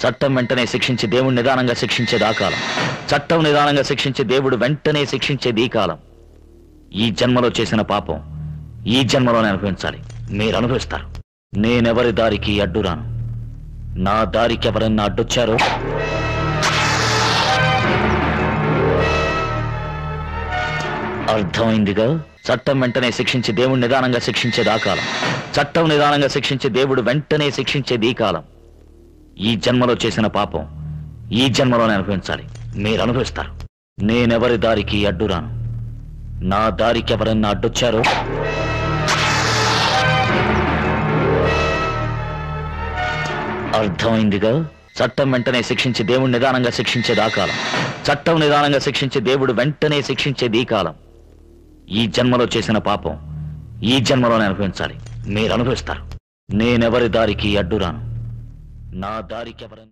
చట్టం వెంటనే శిక్షించి దేవుడు నిదానంగా శిక్షించేది ఆ కాలం చట్టం నిదానంగా శిక్షించే దేవుడు వెంటనే శిక్షించేది ఈ కాలం ఈ జన్మలో చేసిన పాపం ఈ జన్మలోనే అనుభవించాలి మీరు అనుభవిస్తారు నేనెవరి దారికి అడ్డురాను నా దారికి ఎవరన్నా అడ్డొచ్చారో అర్థమైందిగా చట్టం వెంటనే శిక్షించి దేవుడు నిదానంగా శిక్షించేది ఆ కాలం చట్టం నిదానంగా శిక్షించే దేవుడు వెంటనే శిక్షించేది ఈ కాలం ఈ జన్మలో చేసిన పాపం ఈ జన్మలోనే అనుభవించాలి మీరు అనుభవిస్తారు నేనెవరి దారికి అడ్డురాను నా దారికి ఎవరన్నా అడ్డొచ్చారో అర్థమైందిగా చట్టం వెంటనే శిక్షించి దేవుడు నిదానంగా శిక్షించేది ఆ కాలం చట్టం నిదానంగా శిక్షించే దేవుడు వెంటనే శిక్షించేది ఈ కాలం ఈ జన్మలో చేసిన పాపం ఈ జన్మలోనే అనుభవించాలి మీరు అనుభవిస్తారు నేనెవరి దారికి అడ్డురాను నా దారికి ఎవరన్నా